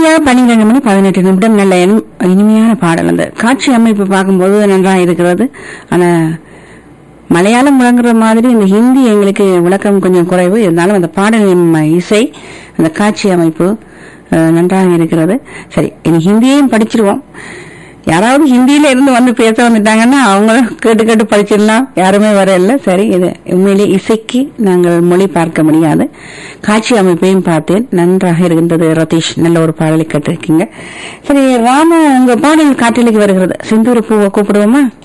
சரியா பன்னிரண்டு மணி பதினெட்டு நிமிடம் நல்ல இனி- இனிமையான பாடல் அந்த காட்சி அமைப்பு பார்க்கும்போது நன்றாக இருக்கிறது ஆனா மலையாளம் முழங்குற மாதிரி இந்த ஹிந்தி எங்களுக்கு விளக்கம் கொஞ்சம் குறைவு இருந்தாலும் அந்த பாடலின் இசை அந்த காட்சி அமைப்பு அஹ், நன்றாக இருக்கிறது சரி இனி ஹிந்தியையும் படிச்சிருவோம் யாராவது ஹிந்தியில இருந்து வந்து பேச வந்துட்டாங்கன்னா அவங்களும் கேட்டு கேட்டு படிச்சிடலாம் யாருமே வரல சரி இது உண்மையிலே இசைக்கு நாங்கள் மொழி பார்க்க முடியாது காட்சி அமைப்பையும் பார்த்தேன் நன்றாக இருக்கின்றது ரதீஷ் நல்ல ஒரு பாடலை கேட்டிருக்கீங்க சரி ராம உங்க பாடல் காற்றலைக்கு வருகிறது சிந்தூர பூவை கூப்பிடுவோமா